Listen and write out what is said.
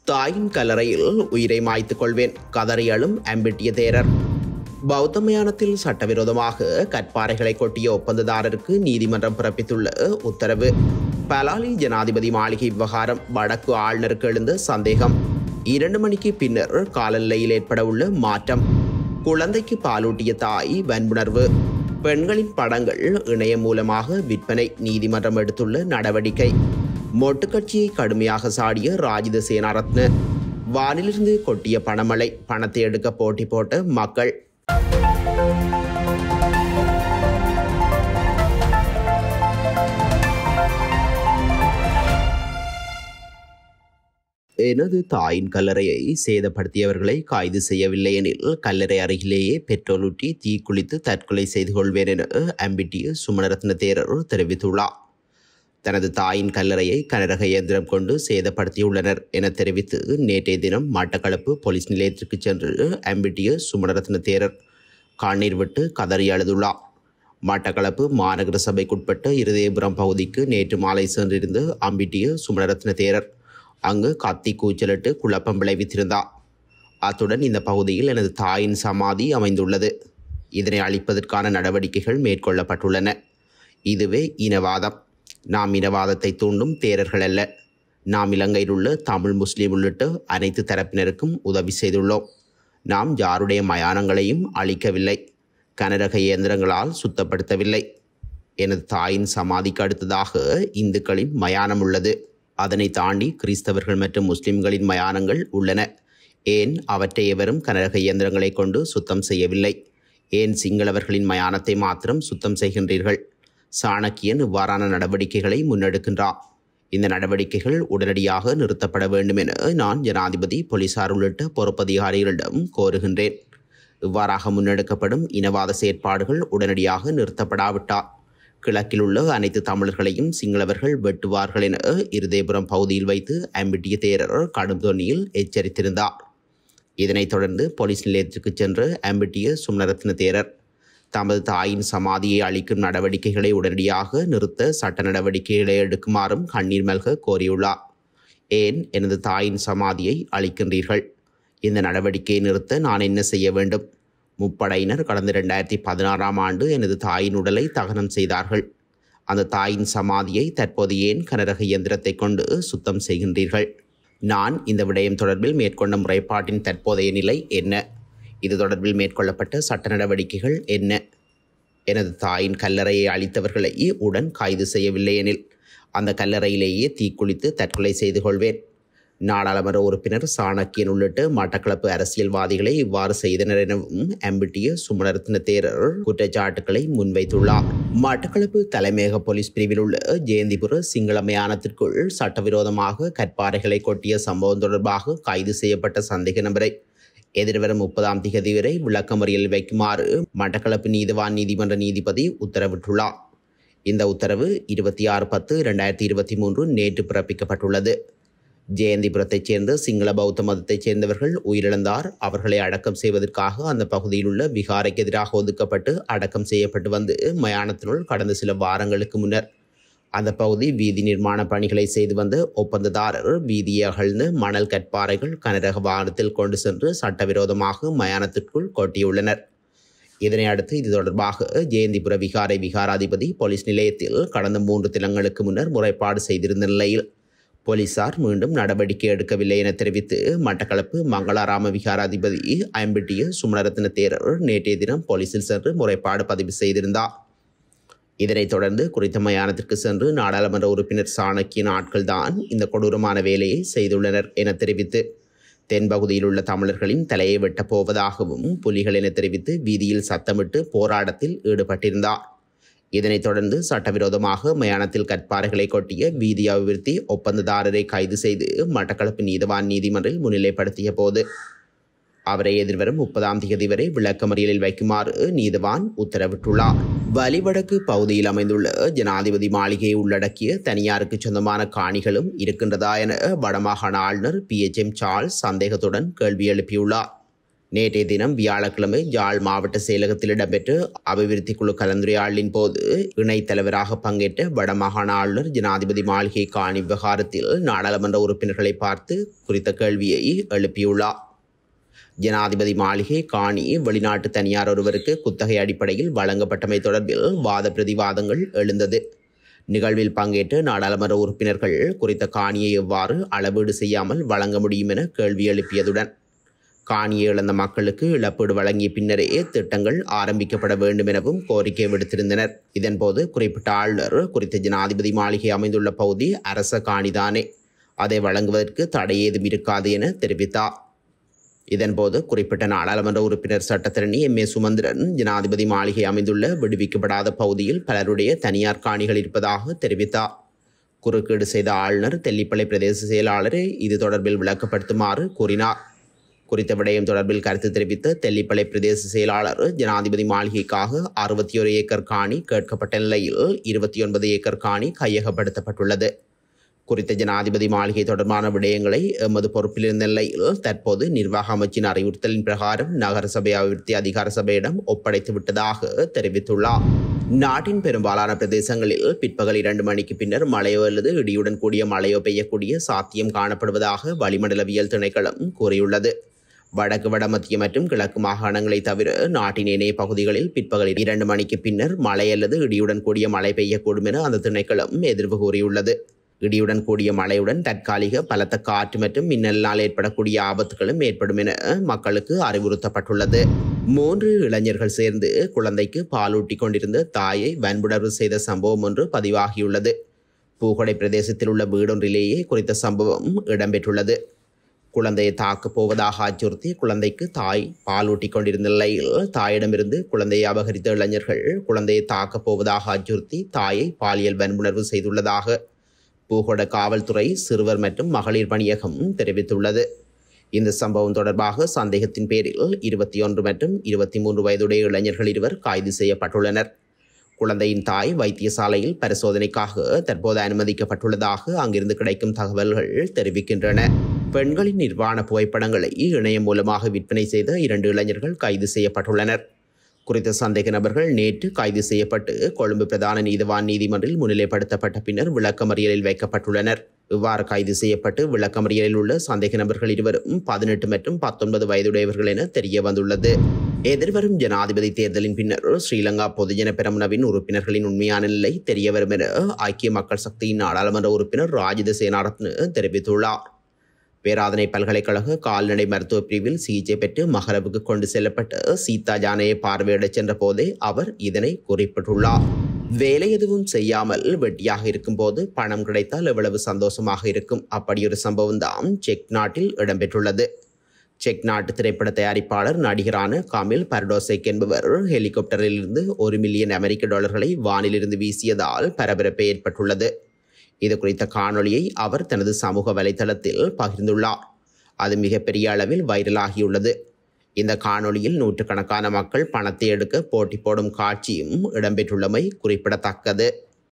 தாயின் கல்லறையில் உயிரை மாய்த்துக் கொள்வேன் கதறியலும் அம்பிட்டிய தேரர் பௌத்த மயானத்தில் சட்டவிரோதமாக கற்பாறைகளை கொட்டிய ஒப்பந்ததாரருக்கு நீதிமன்றம் பிறப்பித்துள்ள உத்தரவு பலாலி ஜனாதிபதி மாளிகை விவகாரம் வடக்கு ஆளுநருக்கு எழுந்த சந்தேகம் இரண்டு மணிக்கு பின்னர் காலநிலையில் ஏற்பட உள்ள மாற்றம் குழந்தைக்கு பாலூட்டிய தாய் வன்புணர்வு பெண்களின் படங்கள் இணையம் மூலமாக விற்பனை நீதிமன்றம் எடுத்துள்ள நடவடிக்கை மொட்டு கட்சியை கடுமையாக சாடிய ராஜித சேனாரத்ன வானிலிருந்து கொட்டிய பணமழை பணத்தை எடுக்க போட்டி போட்ட மக்கள் எனது தாயின் கல்லறையை சேதப்படுத்தியவர்களை கைது செய்யவில்லை எனில் கல்லறை அருகிலேயே பெட்ரோல் ஊற்றி தீக்குளித்து தற்கொலை செய்து கொள்வேன் என அம்பிட்டிய சுமணரத்ன தேரர் தெரிவித்துள்ளார் தனது தாயின் கல்லறையை கனரக இயந்திரம் கொண்டு சேதப்படுத்தியுள்ளனர் என தெரிவித்து நேற்றைய தினம் மட்டக்களப்பு போலீஸ் நிலையத்திற்கு சென்று அம்பிட்டிய சுமணரத்ன தேரர் கண்ணீர் விட்டு கதறி அழுதுள்ளார் மட்டக்களப்பு மாநகர சபைக்குட்பட்ட இருதயபுரம் பகுதிக்கு நேற்று மாலை சென்றிருந்த அம்பிட்டிய சுமணரத்ன தேரர் அங்கு கத்தி கூச்சலிட்டு குழப்பம் விளைவித்திருந்தார் அத்துடன் இந்த பகுதியில் எனது தாயின் சமாதி அமைந்துள்ளது இதனை அழிப்பதற்கான நடவடிக்கைகள் மேற்கொள்ளப்பட்டுள்ளன இதுவே இனவாதம் நாம் இனவாதத்தை தூண்டும் தேரர்கள் அல்ல நாம் இலங்கையில் உள்ள தமிழ் முஸ்லீம் உள்ளிட்ட அனைத்து தரப்பினருக்கும் உதவி செய்துள்ளோம் நாம் யாருடைய மயானங்களையும் அழிக்கவில்லை கனரக இயந்திரங்களால் சுத்தப்படுத்தவில்லை எனது தாயின் சமாதிக்கு அடுத்ததாக இந்துக்களின் மயானம் உள்ளது அதனை தாண்டி கிறிஸ்தவர்கள் மற்றும் முஸ்லிம்களின் மயானங்கள் உள்ளன ஏன் அவற்றை எவரும் கனரக இயந்திரங்களை கொண்டு சுத்தம் செய்யவில்லை ஏன் சிங்களவர்களின் மயானத்தை மாத்திரம் சுத்தம் செய்கின்றீர்கள் சாணக்கியன் இவ்வாறான நடவடிக்கைகளை முன்னெடுக்கின்றார் இந்த நடவடிக்கைகள் உடனடியாக நிறுத்தப்பட வேண்டும் என நான் ஜனாதிபதி போலீசார் உள்ளிட்ட பொறுப்பதிகாரிகளிடம் கோருகின்றேன் இவ்வாறாக முன்னெடுக்கப்படும் இனவாத செயற்பாடுகள் உடனடியாக நிறுத்தப்படாவிட்டால் கிழக்கில் உள்ள அனைத்து தமிழர்களையும் சிங்களவர்கள் வெட்டுவார்கள் என இருதயபுரம் பகுதியில் வைத்து அம்பிட்டிய தேரர் கடும் தொனியில் எச்சரித்திருந்தார் இதனைத் தொடர்ந்து போலீஸ் நிலையத்திற்கு சென்ற அம்பிட்டிய சுமனரத்ன தேரர் தமது தாயின் சமாதியை அளிக்கும் நடவடிக்கைகளை உடனடியாக நிறுத்த சட்ட நடவடிக்கைகளை எடுக்குமாறும் கண்ணீர் மல்க கோரியுள்ளார் ஏன் எனது தாயின் சமாதியை அளிக்கின்றீர்கள் இந்த நடவடிக்கையை நிறுத்த நான் என்ன செய்ய வேண்டும் முப்படையினர் கடந்த ரெண்டாயிரத்தி பதினாறாம் ஆண்டு எனது தாயின் உடலை தகனம் செய்தார்கள் அந்த தாயின் சமாதியை தற்போது ஏன் கனரக இயந்திரத்தை கொண்டு சுத்தம் செய்கின்றீர்கள் நான் இந்த விடயம் தொடர்பில் மேற்கொண்ட முறைப்பாட்டின் தற்போதைய நிலை என்ன இது தொடர்பில் மேற்கொள்ளப்பட்ட சட்ட நடவடிக்கைகள் என்ன எனது தாயின் கல்லறையை அழித்தவர்களை உடன் கைது செய்யவில்லை எனில் அந்த கல்லறையிலேயே தீக்குளித்து தற்கொலை செய்து கொள்வேன் நாடாளுமன்ற உறுப்பினர் சாணக்கியன் உள்ளிட்ட மட்டக்களப்பு அரசியல்வாதிகளை இவ்வாறு செய்தனர் எனவும் அம்பிட்டிய சுமணரத்ன தேரர் குற்றச்சாட்டுக்களை முன்வைத்துள்ளார் மட்டக்களப்பு தலைமையக போலீஸ் பிரிவில் உள்ள ஜெயந்திபுர சிங்கள மயானத்திற்குள் சட்டவிரோதமாக கற்பாறைகளை கொட்டிய சம்பவம் தொடர்பாக கைது செய்யப்பட்ட சந்தேக நபரை எதிர்வரும் முப்பதாம் திகதி வரை விளக்கமறியல் வைக்குமாறு மட்டக்களப்பு நீதிவான் நீதிமன்ற நீதிபதி உத்தரவிட்டுள்ளார் இந்த உத்தரவு இருபத்தி ஆறு பத்து இரண்டாயிரத்தி இருபத்தி மூன்று நேற்று பிறப்பிக்கப்பட்டுள்ளது ஜெயந்திபுரத்தைச் சேர்ந்த சிங்கள பௌத்த மதத்தைச் சேர்ந்தவர்கள் உயிரிழந்தார் அவர்களை அடக்கம் செய்வதற்காக அந்த பகுதியில் உள்ள விகாரைக்கு எதிராக ஒதுக்கப்பட்டு அடக்கம் செய்யப்பட்டு வந்து மயானத்தினுள் கடந்த சில வாரங்களுக்கு முன்னர் அந்த பகுதி வீதி நிர்மாண பணிகளை செய்து வந்த ஒப்பந்ததாரர் வீதியை அகழ்ந்து மணல் கற்பாறைகள் கனரக வாகனத்தில் கொண்டு சென்று சட்டவிரோதமாக மயானத்திற்குள் கொட்டியுள்ளனர் இதனை அடுத்து இது தொடர்பாக ஜெயந்திபுர விகாரை விகாராதிபதி போலீஸ் நிலையத்தில் கடந்த மூன்று தினங்களுக்கு முன்னர் முறைப்பாடு செய்திருந்த நிலையில் போலீசார் மீண்டும் நடவடிக்கை எடுக்கவில்லை என தெரிவித்து மட்டக்களப்பு மங்களாராம விகாராதிபதி ஐம்பட்டிய சுமணரத்ன தேரர் நேற்றைய தினம் போலீசில் சென்று முறைப்பாடு பதிவு செய்திருந்தார் இதனைத் தொடர்ந்து குறித்த மயானத்திற்கு சென்று நாடாளுமன்ற உறுப்பினர் சாணக்கியன் ஆட்கள்தான் இந்த கொடூரமான வேலையை செய்துள்ளனர் என தெரிவித்து தென்பகுதியில் உள்ள தமிழர்களின் தலையை வெட்டப் போவதாகவும் புலிகள் என தெரிவித்து வீதியில் சத்தமிட்டு போராட்டத்தில் ஈடுபட்டிருந்தார் இதனைத் தொடர்ந்து சட்டவிரோதமாக மயானத்தில் கற்பாறைகளை கொட்டிய வீதி அபிவிருத்தி ஒப்பந்ததாரரை கைது செய்து மட்டக்களப்பு நீதவான் நீதிமன்றில் முன்னிலைப்படுத்திய போது அவரை எதிர்வரும் முப்பதாம் தேதி வரை விளக்கமறியலில் வைக்குமாறு நீதவான் உத்தரவிட்டுள்ளார் வலிவடக்கு பகுதியில் அமைந்துள்ள ஜனாதிபதி மாளிகையை உள்ளடக்கிய தனியாருக்கு சொந்தமான காணிகளும் இருக்கின்றதா என வடமாகாண ஆளுநர் பி எச் எம் சார்ல்ஸ் சந்தேகத்துடன் கேள்வி எழுப்பியுள்ளார் நேற்றைய தினம் வியாழக்கிழமை யாழ் மாவட்ட செயலகத்தில் இடம்பெற்ற அபிவிருத்தி குழு கலந்துரையாடலின் போது இணைத் தலைவராக பங்கேற்ற வடமாகாண ஆளுநர் ஜனாதிபதி மாளிகை காணி விவகாரத்தில் நாடாளுமன்ற உறுப்பினர்களை பார்த்து குறித்த கேள்வியை எழுப்பியுள்ளார் ஜனாதிபதி மாளிகை காணி வெளிநாட்டு தனியார் ஒருவருக்கு குத்தகை அடிப்படையில் வழங்கப்பட்டமை தொடர்பில் வாத பிரதிவாதங்கள் எழுந்தது நிகழ்வில் பங்கேற்ற நாடாளுமன்ற உறுப்பினர்கள் குறித்த காணியை எவ்வாறு அளவீடு செய்யாமல் வழங்க முடியும் என கேள்வி எழுப்பியதுடன் காணியை இழந்த மக்களுக்கு இழப்பீடு வழங்கிய பின்னரே திட்டங்கள் ஆரம்பிக்கப்பட வேண்டும் எனவும் கோரிக்கை விடுத்திருந்தனர் இதன்போது குறிப்பிட்ட ஆளுநர் குறித்த ஜனாதிபதி மாளிகை அமைந்துள்ள பகுதி அரச காணிதானே அதை வழங்குவதற்கு தடை ஏதும் இருக்காது என தெரிவித்தார் இதன்போது குறிப்பிட்ட நாடாளுமன்ற உறுப்பினர் சட்டத்திரணி எம் ஏ சுமந்திரன் ஜனாதிபதி மாளிகை அமைந்துள்ள விடுவிக்கப்படாத பகுதியில் பலருடைய தனியார் காணிகள் இருப்பதாக தெரிவித்தார் குறுக்கீடு செய்த ஆளுநர் தெல்லிப்பளை பிரதேச செயலாளரை இது தொடர்பில் விளக்கப்படுத்துமாறு கூறினார் குறித்த விடயம் தொடர்பில் கருத்து தெரிவித்த தெல்லிப்பளை பிரதேச செயலாளர் ஜனாதிபதி மாளிகைக்காக அறுபத்தி ஒரு ஏக்கர் காணி கேட்கப்பட்ட நிலையில் இருபத்தி ஒன்பது ஏக்கர் காணி கையகப்படுத்தப்பட்டுள்ளது குறித்த ஜனாதிபதி மாளிகை தொடர்பான விடயங்களை எமது பொறுப்பில் இருந்த நிலையில் தற்போது நிர்வாக அமைச்சின் அறிவுறுத்தலின் பிரகாரம் நகரசபை அபிவிருத்தி அதிகார சபையிடம் ஒப்படைத்து விட்டதாக தெரிவித்துள்ளார் நாட்டின் பெரும்பாலான பிரதேசங்களில் பிற்பகல் இரண்டு மணிக்கு பின்னர் மழையோ அல்லது இடியுடன் கூடிய மழையோ பெய்யக்கூடிய சாத்தியம் காணப்படுவதாக வளிமண்டலவியல் திணைக்களம் கூறியுள்ளது வடக்கு வடமத்திய மற்றும் கிழக்கு மாகாணங்களை தவிர நாட்டின் ஏனைய பகுதிகளில் பிற்பகல் இரண்டு மணிக்கு பின்னர் மழை அல்லது இடியுடன் கூடிய மழை பெய்யக்கூடும் என அந்த திணைக்களம் எதிர்வு கூறியுள்ளது இடியுடன் கூடிய மழையுடன் தற்காலிக பலத்த காற்று மற்றும் மின்னலினால் ஏற்படக்கூடிய ஆபத்துகளும் ஏற்படும் என மக்களுக்கு அறிவுறுத்தப்பட்டுள்ளது மூன்று இளைஞர்கள் சேர்ந்து குழந்தைக்கு பாலூட்டி கொண்டிருந்த தாயை வன்புணர்வு செய்த சம்பவம் ஒன்று பதிவாகியுள்ளது பூகொடை பிரதேசத்தில் உள்ள வீடொன்றிலேயே குறித்த சம்பவம் இடம்பெற்றுள்ளது குழந்தையை தாக்கப் போவதாக அச்சுறுத்தி குழந்தைக்கு தாய் பாலூட்டி கொண்டிருந்த நிலையில் தாயிடமிருந்து குழந்தையை அபகரித்த இளைஞர்கள் குழந்தையை தாக்கப் போவதாக அச்சுறுத்தி தாயை பாலியல் வன்புணர்வு செய்துள்ளதாக பூகொட காவல்துறை சிறுவர் மற்றும் மகளிர் பணியகம் தெரிவித்துள்ளது இந்த சம்பவம் தொடர்பாக சந்தேகத்தின் பேரில் இருபத்தி ஒன்று மற்றும் இருபத்தி மூன்று வயதுடைய இளைஞர்கள் இருவர் கைது செய்யப்பட்டுள்ளனர் குழந்தையின் தாய் வைத்தியசாலையில் பரிசோதனைக்காக தற்போது அனுமதிக்கப்பட்டுள்ளதாக அங்கிருந்து கிடைக்கும் தகவல்கள் தெரிவிக்கின்றன பெண்களின் நிர்வாண புகைப்படங்களை இணையம் மூலமாக விற்பனை செய்த இரண்டு இளைஞர்கள் கைது செய்யப்பட்டுள்ளனர் குறித்த சந்தேக நபர்கள் நேற்று கைது செய்யப்பட்டு கொழும்பு பிரதான நீதிவான் நீதிமன்றில் முன்னிலைப்படுத்தப்பட்ட பின்னர் விளக்கமறியலில் வைக்கப்பட்டுள்ளனர் இவ்வாறு கைது செய்யப்பட்டு விளக்கமறியலில் உள்ள சந்தேக நபர்கள் இருவரும் பதினெட்டு மற்றும் பத்தொன்பது வயதுடையவர்கள் என தெரிய வந்துள்ளது எதிர்வரும் ஜனாதிபதி தேர்தலின் பின்னர் ஸ்ரீலங்கா பொதுஜன பெரமுனவின் உறுப்பினர்களின் உண்மையான நிலை தெரிய வரும் என ஐக்கிய மக்கள் சக்தியின் நாடாளுமன்ற உறுப்பினர் ராஜித சேனாரத்னு தெரிவித்துள்ளார் பேராதனை பல்கலைக்கழக கால்நடை மருத்துவ பிரிவில் சிகிச்சை பெற்று மகரவுக்கு கொண்டு செல்லப்பட்ட சீதா ஜானையை பார்வையிடச் சென்ற போதே அவர் இதனை குறிப்பிட்டுள்ளார் வேலை எதுவும் செய்யாமல் வெட்டியாக இருக்கும்போது பணம் கிடைத்தால் எவ்வளவு சந்தோஷமாக இருக்கும் அப்படி ஒரு சம்பவம் தான் செக் நாட்டில் இடம்பெற்றுள்ளது செக் நாட்டு திரைப்பட தயாரிப்பாளர் நடிகரான காமில் பரடோசெக் என்பவர் ஹெலிகாப்டரில் இருந்து ஒரு மில்லியன் அமெரிக்க டாலர்களை வானிலிருந்து வீசியதால் பரபரப்பு ஏற்பட்டுள்ளது இது குறித்த காணொளியை அவர் தனது சமூக வலைதளத்தில் பகிர்ந்துள்ளார் அது மிகப்பெரிய அளவில் வைரலாகியுள்ளது இந்த காணொளியில் நூற்றுக்கணக்கான மக்கள் பணத்தை எடுக்க போட்டி போடும் காட்சியும் இடம்பெற்றுள்ளமை குறிப்பிடத்தக்கது